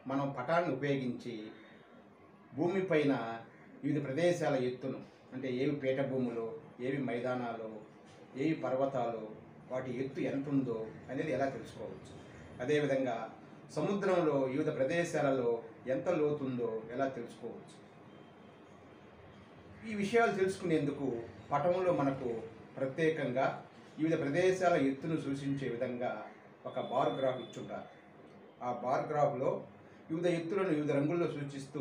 మనం పటాన్ని ఉపయోగించి భూమిపైన వివిధ ప్రదేశాల ఎత్తును అంటే ఏవి పీఠ భూములు ఏవి మైదానాలు ఏవి పర్వతాలు వాటి ఎత్తు ఎంత ఉందో అనేది ఎలా తెలుసుకోవచ్చు అదేవిధంగా సముద్రంలో వివిధ ప్రదేశాలలో ఎంత లోతుందో ఎలా తెలుసుకోవచ్చు ఈ విషయాలు తెలుసుకునేందుకు పటంలో మనకు ప్రత్యేకంగా వివిధ ప్రదేశాల ఎత్తును సూచించే విధంగా ఒక బార్ గ్రాఫ్ ఇచ్చుంటారు ఆ బార్ గ్రాఫ్లో వివిధ ఎత్తులను వివిధ రంగుల్లో సూచిస్తూ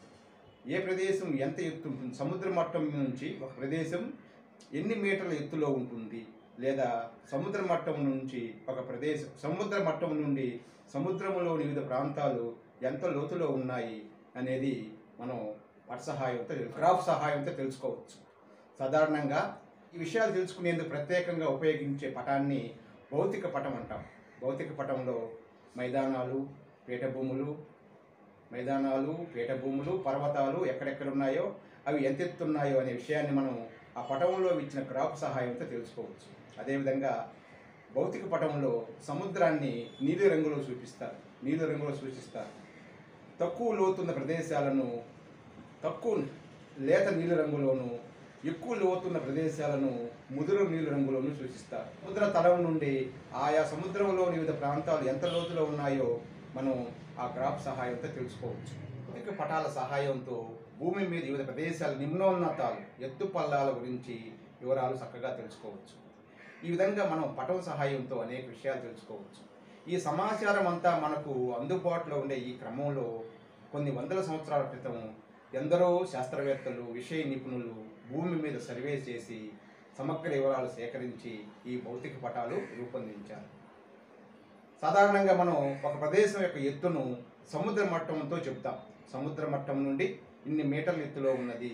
ఏ ప్రదేశం ఎంత ఎత్తు ఉంటుంది సముద్ర మట్టం నుంచి ఒక ప్రదేశం ఎన్ని మీటర్ల ఎత్తులో ఉంటుంది లేదా సముద్ర మట్టం నుంచి ఒక ప్రదేశం సముద్ర మట్టం నుండి సముద్రంలోని వివిధ ప్రాంతాలు ఎంత లోతులో ఉన్నాయి అనేది మనం పట సహాయంతో గ్రాఫ్ సహాయంతో తెలుసుకోవచ్చు సాధారణంగా ఈ విషయాలు తెలుసుకునేందుకు ప్రత్యేకంగా ఉపయోగించే పటాన్ని భౌతిక పటం అంటాం భౌతిక పటంలో మైదానాలు పీఠభూములు మైదానాలు పీఠభూములు పర్వతాలు ఎక్కడెక్కడ ఉన్నాయో అవి ఎంత ఎత్తున్నాయో అనే విషయాన్ని మనం ఆ పటంలో ఇచ్చిన గ్రాఫ్ సహాయంతో తెలుసుకోవచ్చు అదేవిధంగా భౌతిక పటంలో సముద్రాన్ని నీలి రంగులో చూపిస్తారు నీలి రంగులో సూచిస్తారు తక్కువ లోతున్న ప్రదేశాలను తక్కువ లేత నీలి రంగులోను ఎక్కువ లోతున్న ప్రదేశాలను ముదురు నీలి రంగులోను సూచిస్తారు సముద్ర తలం నుండి ఆయా సముద్రంలోని వివిధ ప్రాంతాలు ఎంత లోతులో ఉన్నాయో మనం ఆ గ్రాఫ్ సహాయంతో తెలుసుకోవచ్చు భౌతిక పటాల సహాయంతో భూమి మీద వివిధ ప్రదేశాల నిమ్నోన్నతాలు ఎత్తు పల్లాల గురించి వివరాలు చక్కగా తెలుసుకోవచ్చు ఈ విధంగా మనం పటం సహాయంతో అనేక విషయాలు తెలుసుకోవచ్చు ఈ సమాచారం అంతా మనకు అందుబాటులో ఉండే ఈ క్రమంలో కొన్ని వందల సంవత్సరాల క్రితం ఎందరో శాస్త్రవేత్తలు విషయ నిపుణులు భూమి మీద సర్వే చేసి సమగ్ర వివరాలు సేకరించి ఈ భౌతిక పటాలు రూపొందించారు సాధారణంగా మనం ఒక ప్రదేశం యొక్క ఎత్తును సముద్ర మట్టంతో చెప్తాం సముద్ర మట్టం నుండి ఇన్ని మీటర్ల ఎత్తులో ఉన్నది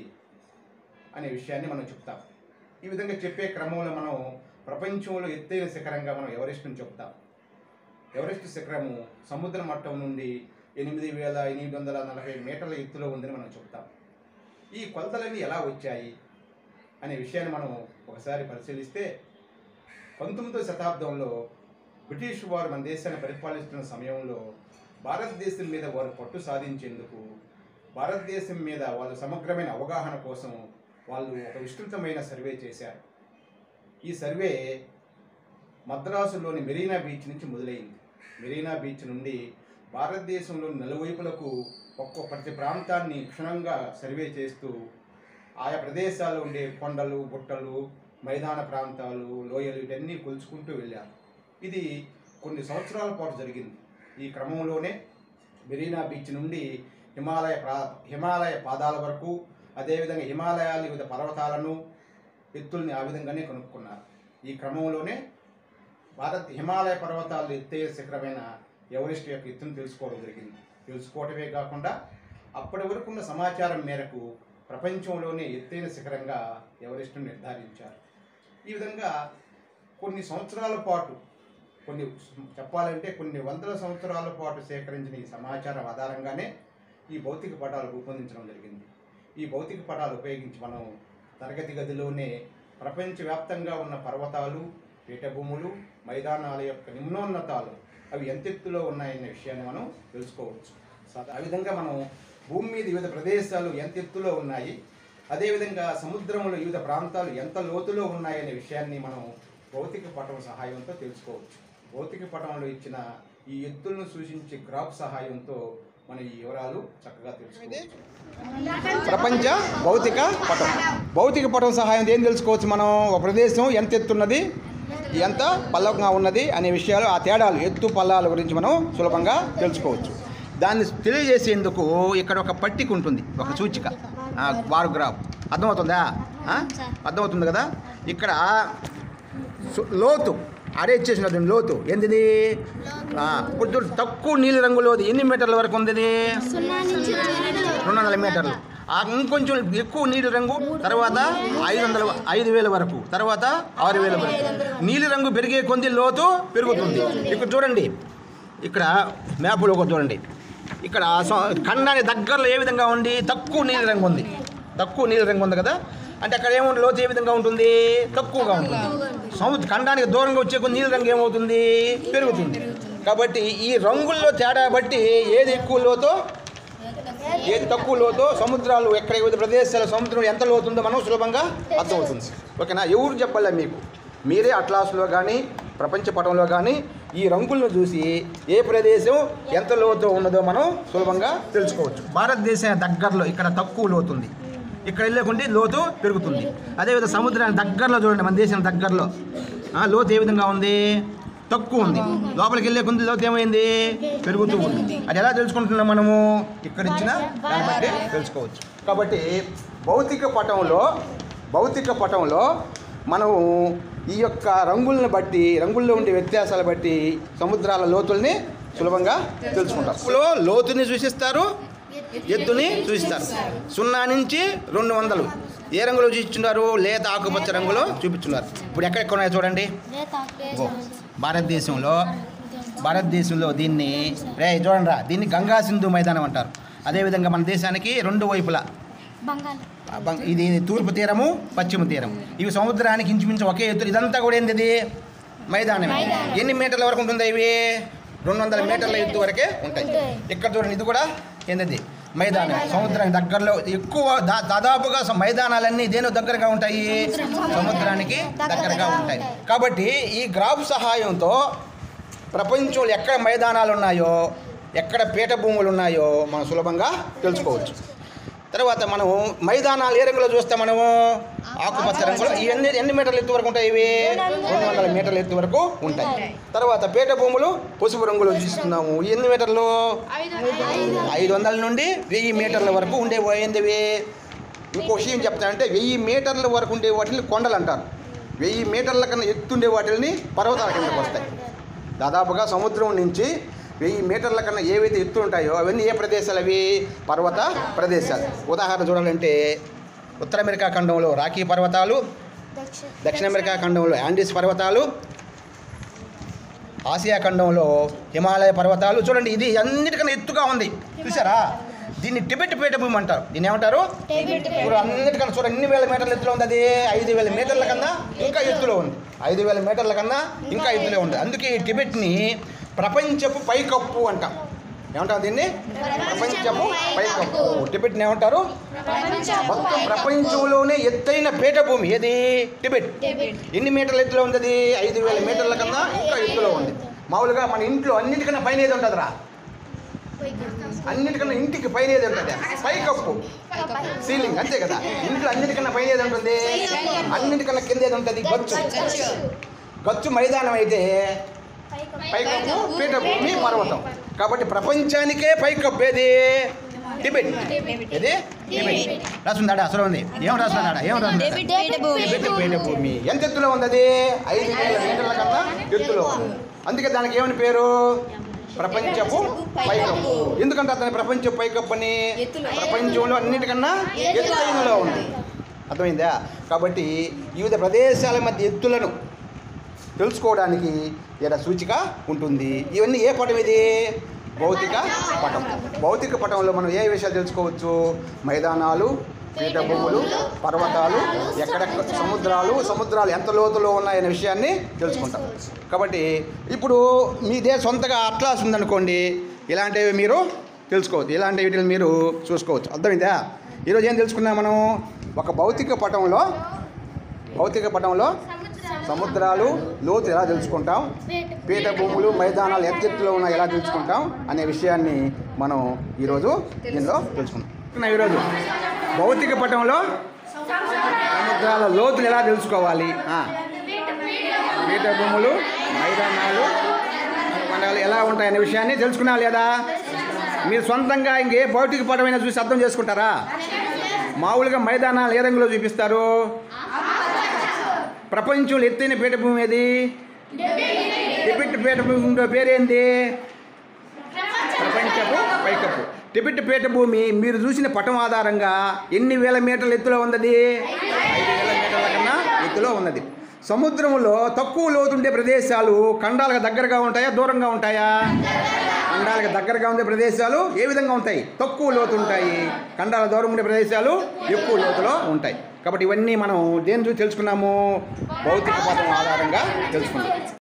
అనే విషయాన్ని మనం చెప్తాం ఈ విధంగా చెప్పే క్రమంలో మనం ప్రపంచంలో ఎత్తైన శిఖరంగా మనం ఎవరెస్ట్ని చెప్తాం ఎవరెస్ట్ శిఖరము సముద్ర మట్టం నుండి ఎనిమిది వేల ఎనిమిది వందల నలభై మీటర్ల ఎత్తులో ఉందని మనం చెప్తాం ఈ కొలతలన్నీ ఎలా వచ్చాయి అనే విషయాన్ని మనం ఒకసారి పరిశీలిస్తే పంతొమ్మిదవ శతాబ్దంలో బ్రిటిష్ వారు మన దేశాన్ని పరిపాలిస్తున్న సమయంలో భారతదేశం మీద వారు పట్టు సాధించేందుకు భారతదేశం మీద వాళ్ళు సమగ్రమైన అవగాహన కోసం వాళ్ళు ఒక విస్తృతమైన సర్వే చేశారు ఈ సర్వే మద్రాసులోని మెరీనా బీచ్ నుంచి మొదలైంది మెరీనా బీచ్ నుండి భారతదేశంలోని నలువైపులకు ఒక్కో ప్రతి ప్రాంతాన్ని క్షుణ్ణంగా సర్వే చేస్తూ ఆయా ప్రదేశాల్లో ఉండే కొండలు గుట్టలు మైదాన ప్రాంతాలు లోయలు ఇవన్నీ కొలుచుకుంటూ వెళ్ళారు ఇది కొన్ని సంవత్సరాల పాటు జరిగింది ఈ క్రమంలోనే మెరీనా బీచ్ నుండి హిమాలయ ప్రా హిమాలయ పాదాల వరకు అదేవిధంగా హిమాలయాల వివిధ పర్వతాలను ఎత్తుల్ని ఆ విధంగానే కనుక్కున్నారు ఈ క్రమంలోనే భారత్ హిమాలయ పర్వతాలు ఎత్తైన శిఖరమైన ఎవరెస్ట్ యొక్క ఎత్తును తెలుసుకోవడం జరిగింది తెలుసుకోవటమే కాకుండా అప్పటి వరకు ఉన్న సమాచారం మేరకు ప్రపంచంలోనే ఎత్తైన శిఖరంగా ఎవరెస్ట్ను నిర్ధారించారు ఈ విధంగా కొన్ని సంవత్సరాల పాటు కొన్ని చెప్పాలంటే కొన్ని వందల సంవత్సరాల పాటు సేకరించిన ఈ సమాచారం ఆధారంగానే ఈ భౌతిక పటాలు రూపొందించడం జరిగింది ఈ భౌతిక పటాలు ఉపయోగించి మనం తరగతి గదిలోనే ప్రపంచవ్యాప్తంగా ఉన్న పర్వతాలు పీఠభూములు మైదానాల యొక్క నిమ్నోన్నతాలు అవి ఎంత ఎత్తులో ఉన్నాయనే విషయాన్ని మనం తెలుసుకోవచ్చు సా- ఆ విధంగా మనం భూమి మీద వివిధ ప్రదేశాలు ఎంత ఎత్తులో ఉన్నాయి అదేవిధంగా సముద్రంలో వివిధ ప్రాంతాలు ఎంత లోతులో ఉన్నాయనే విషయాన్ని మనం భౌతిక పటం సహాయంతో తెలుసుకోవచ్చు భౌతిక పటంలో ఇచ్చిన ఈ ఎత్తులను సూచించే గ్రాఫ్ సహాయంతో మనం ఈ వివరాలు చక్కగా తెలుసుకోవచ్చు ప్రపంచ భౌతిక పటం భౌతిక పటం సహాయంతో ఏం తెలుసుకోవచ్చు మనం ఒక ప్రదేశం ఎంత ఎత్తున్నది ఎంత పల్లకంగా ఉన్నది అనే విషయాలు ఆ తేడాలు ఎత్తు పల్లాల గురించి మనం సులభంగా తెలుసుకోవచ్చు దాన్ని తెలియజేసేందుకు ఇక్కడ ఒక పట్టిక ఉంటుంది ఒక సూచిక ఆ, బార్ గ్రాఫ్ అర్థమవుతుందా ఆ? అర్థమవుతుంది కదా ఇక్కడ సు- లోతు అరే ఇచ్చేసిన దీని లోతు ఏంటిది ఆ, ఇప్పుడు చూడు, తక్కువ నీలి రంగులోది ఎన్ని మీటర్ల వరకు ఉంది ఇది? రెండు వందల మీటర్లు ఆ ఇంకొంచెం ఎక్కువ నీలి రంగు తర్వాత ఐదు వందల ఐదు వేల వరకు తర్వాత ఆరు వేల వరకు నీలి రంగు పెరిగే కొద్ది లోతు పెరుగుతుంది ఇక్కడ చూడండి ఇక్కడ మ్యాప్లో ఒకటి చూడండి ఇక్కడ స- ఖండానికి దగ్గరలో ఏ విధంగా ఉంది తక్కువ నీలి రంగు ఉంది తక్కువ నీలి రంగు ఉంది కదా అంటే అక్కడ ఏముంది లోతు ఏ విధంగా ఉంటుంది తక్కువగా ఉంటుంది సముద్ర ఖండానికి దూరంగా వచ్చే కొన్ని నీలి రంగు ఏమవుతుంది పెరుగుతుంది కాబట్టి ఈ రంగుల్లో తేడా బట్టి ఏది ఎక్కువ లోతో ఏది తక్కువ లోతో సముద్రాలు ఎక్కడ వివిధ ప్రదేశాల సముద్రం ఎంత లోతుందో మనం సులభంగా అర్థమవుతుంది ఓకేనా ఎవరు చెప్పాలా మీకు మీరే అట్లాస్లో కానీ ప్రపంచ పటంలో కానీ ఈ రంగులను చూసి ఏ ప్రదేశం ఎంత లోతు ఉన్నదో మనం సులభంగా తెలుసుకోవచ్చు భారతదేశం దగ్గరలో ఇక్కడ తక్కువ లోతుంది ఇక్కడ వెళ్ళకుంటే లోతు పెరుగుతుంది అదేవిధంగా సముద్రానికి దగ్గరలో చూడండి మన దేశం దగ్గరలో ఆ, లోతు ఏ విధంగా ఉంది తక్కువ ఉంది లోపలికి వెళ్ళే కొంత లోతు ఏమైంది పెరుగుతూ ఉంది అది ఎలా తెలుసుకుంటున్నాం మనము ఇక్కడ ఇచ్చిన దాన్ని బట్టి తెలుసుకోవచ్చు కాబట్టి భౌతిక పటంలో భౌతిక పటంలో మనము ఈ యొక్క రంగులను బట్టి రంగుల్లో ఉండే వ్యత్యాసాలు బట్టి సముద్రాల లోతుల్ని సులభంగా తెలుసుకుంటాం లో లోతుని సూచిస్తారు ఎత్తుని సూచిస్తారు సున్నా నుంచి రెండు వందలు ఏ రంగులో చూపించున్నారు లేత ఆకుపచ్చ రంగులో చూపించున్నారు ఇప్పుడు ఎక్కడెక్కడ ఉన్నాయో చూడండి ఓ, భారతదేశంలో భారతదేశంలో దీన్ని రే చూడండి రా దీన్ని గంగా సింధు మైదానం అంటారు అదేవిధంగా మన దేశానికి రెండు వైపులా బంగాళ ఆ బం- ఇది తూర్పు తీరము పశ్చిమ తీరం ఇవి సముద్రానికి ఇంచుమించు ఒకే ఎత్తు ఇదంతా కూడా ఏంది ఇది మైదానమే ఎన్ని మీటర్ల వరకు ఉంటుంది ఇవి రెండు వందల మీటర్ల ఎత్తు వరకే ఉంటాయి ఇక్కడ చూడండి ఇది కూడా ఏంది మైదానం సముద్రానికి దగ్గరలో ఎక్కువ దా- దాదాపుగా స- మైదానాలన్నీ దేని దగ్గరగా ఉంటాయి సముద్రానికి దగ్గరగా ఉంటాయి కాబట్టి ఈ గ్రాఫ్ సహాయంతో ప్రపంచంలో ఎక్కడ మైదానాలు ఉన్నాయో ఎక్కడ పీఠభూములు ఉన్నాయో మనం సులభంగా తెలుసుకోవచ్చు తర్వాత మనం మైదానాలు ఏ రంగులో చూస్తే మనము ఆకుపచ్చ రంగులో ఈ ఎన్ని ఎన్ని మీటర్ల ఎత్తు వరకు ఉంటాయి ఇవి రెండు వందల మీటర్ల ఎత్తు వరకు ఉంటాయి తర్వాత పీఠభూములు పసుపు రంగులో చూస్తున్నాము ఈ ఎన్ని మీటర్లు ఐదు వందల నుండి వెయ్యి మీటర్ల వరకు ఉండే ఏంటివి ఇంకో విషయం చెప్తానంటే వెయ్యి మీటర్ల వరకు ఉండే వాటిని కొండలు అంటారు వెయ్యి మీటర్ల కన్నా ఎత్తుండే వాటిని పర్వతాల కిందకు వస్తాయి దాదాపుగా సముద్రం నుంచి వెయ్యి మీటర్ల కన్నా ఏవైతే ఎత్తు ఉంటాయో అవన్నీ ఏ ప్రదేశాలు అవి పర్వత ప్రదేశాలు ఉదాహరణ చూడాలంటే ఉత్తర అమెరికా ఖండంలో రాకీ పర్వతాలు దక్షిణ దక్షిణ అమెరికా ఖండంలో యాండీస్ పర్వతాలు ఆసియా ఖండంలో హిమాలయ పర్వతాలు చూడండి ఇది అన్నిటికన్నా ఎత్తుగా ఉంది చూసారా దీన్ని టిబెట్ పీఠభూమి అంటారు దీన్ని ఏమంటారు టిబెట్ ఇప్పుడు అన్నిటికన్నా చూడండి ఎన్ని వేల మీటర్ల ఎత్తులో ఉంది అది ఐదు వేల మీటర్ల కన్నా ఇంకా ఎత్తులో ఉంది ఐదు వేల మీటర్ల కన్నా ఇంకా ఎత్తులో ఉంది అందుకే ఈ టిబెట్ని ప్రపంచపు పైకప్పు అంటాం ఏమంటాం దీన్ని ప్రపంచపు పైకప్పు టిబెట్ని ఏమంటారు మొత్తం ప్రపంచంలోనే ఎత్తైన పీఠభూమి ఏది టిబెట్ ఎన్ని మీటర్ల ఎత్తులో ఉంది అది ఐదు వేల మీటర్ల కన్నా ఇంకా ఎత్తులో ఉంది మామూలుగా మన ఇంట్లో అన్నిటికన్నా పైన ఏది ఉంటుందిరా అన్నిటికన్నా ఇంటికి పైన ఏది ఉంటుంది పైకప్పు సీలింగ్ అంతే కదా ఇంట్లో అన్నిటికన్నా పైన ఏది ఉంటుంది అన్నిటికన్నా కింద ఏది ఉంటుంది గచ్చు గచ్చు మైదానం అయితే పైకప్పు పీఠభూమి పర్వతం కాబట్టి ప్రపంచానికే పైకప్పు ఏది టిబెట్ ఏది టిబెట్ రాసుందాడా అసలు ఉంది ఏం రాసున్నాడా ఏం రాసున్నాడా టిబెట్ పీఠభూమి ఎంత ఎత్తులో ఉంది అది ఐదు వేల మీటర్ల కన్నా ఎత్తులో ఉంది అందుకే దానికి ఏమని పేరు ప్రపంచపు పైకప్పు ఎందుకంటే అతని ప్రపంచ పైకప్పు అని ప్రపంచంలో అన్నిటికన్నా ఎత్తైనలో ఉంది అర్థమైందా కాబట్టి వివిధ ప్రదేశాల మధ్య ఎత్తులను తెలుసుకోవడానికి ఇక్కడ సూచిక ఉంటుంది ఇవన్నీ ఏ పటం ఇది భౌతిక పటం భౌతిక పటంలో మనం ఏ విషయాలు తెలుసుకోవచ్చు మైదానాలు పీఠభూములు పర్వతాలు ఎక్కడెక్కడ సముద్రాలు సముద్రాలు ఎంత లోతులో ఉన్నాయనే విషయాన్ని తెలుసుకుంటాం కాబట్టి ఇప్పుడు మీదే సొంతగా అట్లాస్ ఉందనుకోండి ఇలాంటివి మీరు తెలుసుకోవచ్చు ఇలాంటి వీటిని మీరు చూసుకోవచ్చు అర్థమైందా ఈరోజు ఏం తెలుసుకున్నాం మనం ఒక భౌతిక పటంలో భౌతిక పటంలో సముద్రాలు లోతు ఎలా తెలుసుకుంటాం పీఠభూములు మైదానాలు ఎంత ఎత్తులో ఉన్నాయి ఎలా తెలుసుకుంటాం అనే విషయాన్ని మనం ఈరోజు దీనిలో తెలుసుకుంటాం ఈరోజు భౌతిక పటంలో సముద్రాల లోతులు ఎలా తెలుసుకోవాలి ఆ. పీఠభూములు మైదానాలు కొండలు ఎలా ఉంటాయనే విషయాన్ని తెలుసుకున్నా లేదా మీరు సొంతంగా ఇంకే భౌతిక పటమైనా చూసి అర్థం చేసుకుంటారా మామూలుగా మైదానాలు ఏ రంగులో చూపిస్తారు ప్రపంచంలో ఎత్తైన పీఠభూమి ఏది టిబెట్ పీఠభూమి పేరేంది ప్రపంచపు పైకప్పు టిబెట్ పీఠభూమి మీరు చూసిన పటం ఆధారంగా ఎన్ని వేల మీటర్ల ఎత్తులో ఉన్నది ఐదు వేల మీటర్ల కన్నా ఎత్తులో ఉన్నది సముద్రంలో తక్కువ లోతుండే ప్రదేశాలు ఖండాలకు దగ్గరగా ఉంటాయా దూరంగా ఉంటాయా ఖండాలకు దగ్గరగా ఉండే ప్రదేశాలు ఏ విధంగా ఉంటాయి తక్కువ లోతు ఉంటాయి ఖండాల దూరం ఉండే ప్రదేశాలు ఎక్కువ లోతులో ఉంటాయి కాబట్టి ఇవన్నీ మనం దేని చూసి తెలుసుకున్నాము భౌతిక పదం ఆధారంగా తెలుసుకున్నాం